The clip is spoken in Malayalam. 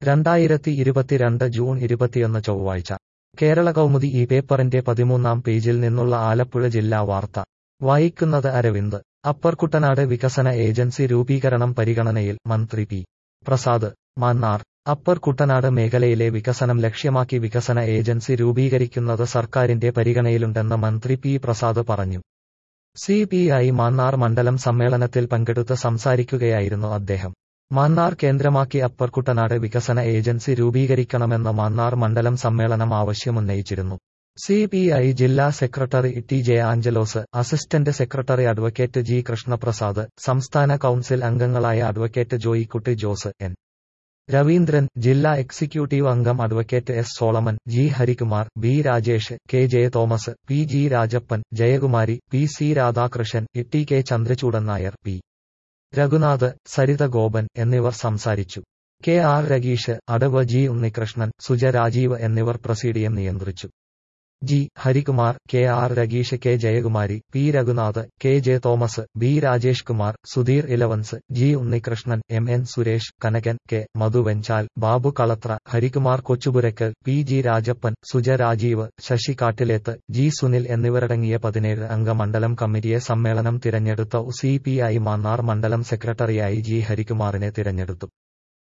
രണ്ടായിരത്തി ഇരുപത്തിരണ്ട് ജൂൺ ഇരുപത്തിയൊന്ന് ചൊവ്വാഴ്ച കേരള കൗമുദി ഈ പേപ്പറിന്റെ പതിമൂന്നാം പേജിൽ നിന്നുള്ള ആലപ്പുഴ ജില്ലാ വാർത്ത വായിക്കുന്നത് അരവിന്ദ് അപ്പർ കുട്ടനാട് വികസന ഏജൻസി രൂപീകരണം പരിഗണനയിൽ മന്ത്രി പി പ്രസാദ് മാന്നാർ അപ്പർ കുട്ടനാട് മേഖലയിലെ വികസനം ലക്ഷ്യമാക്കി വികസന ഏജൻസി രൂപീകരിക്കുന്നത് സർക്കാരിന്റെ പരിഗണനയിലുണ്ടെന്ന് മന്ത്രി പി പ്രസാദ് പറഞ്ഞു സി പി ഐ മാന്നാർ മണ്ഡലം സമ്മേളനത്തിൽ പങ്കെടുത്ത് സംസാരിക്കുകയായിരുന്നു അദ്ദേഹം മാന്നാർ കേന്ദ്രമാക്കി അപ്പർ കുട്ടനാട് വികസന ഏജൻസി രൂപീകരിക്കണമെന്ന് മാന്നാർ മണ്ഡലം സമ്മേളനം ആവശ്യമുന്നയിച്ചിരുന്നു സി പി ഐ ജില്ലാ സെക്രട്ടറി T J Angelos assistant secretary advocate G Krishnaprasad സംസ്ഥാന കൌൺസിൽ അംഗങ്ങളായ അഡ്വക്കേറ്റ് ജോയിക്കുട്ടി ജോസ് എൻ രവീന്ദ്രൻ ജില്ലാ എക്സിക്യൂട്ടീവ് അംഗം advocate S Solomon G Harikumar B Rajesh K J Thomas P G Rajappan Jayakumari P C Radhakrishnan E K Chandrachoodan Nair P Raghunath Saritha Gopan എന്നിവർ സംസാരിച്ചു കെ ആർ രഗീഷ് അടവ് ജി ഉണ്ണികൃഷ്ണൻ സുജ രാജീവ് എന്നിവർ പ്രസീഡിയം നിയന്ത്രിച്ചു G Harikumar K R Rageesh K Jayakumari P Raghunath K J Thomas B Rajesh Kumar Sudheer ഇലവൻസ് G Unnikrishnan M N Suresh Kanakan K Madhu Venchal Babu Kalathra Harikumar Kochupurakkal P G Rajappan Suja Rajeev Sasi Kattilethu G Sunil എന്നിവരടങ്ങിയ പതിനേഴ് അംഗ മണ്ഡലം കമ്മിറ്റിയെ സമ്മേളനം തിരഞ്ഞെടുത്ത സി പി ഐ മാന്നാർ മണ്ഡലം സെക്രട്ടറിയായി ജി ഹരികുമാറിനെ തിരഞ്ഞെടുത്തു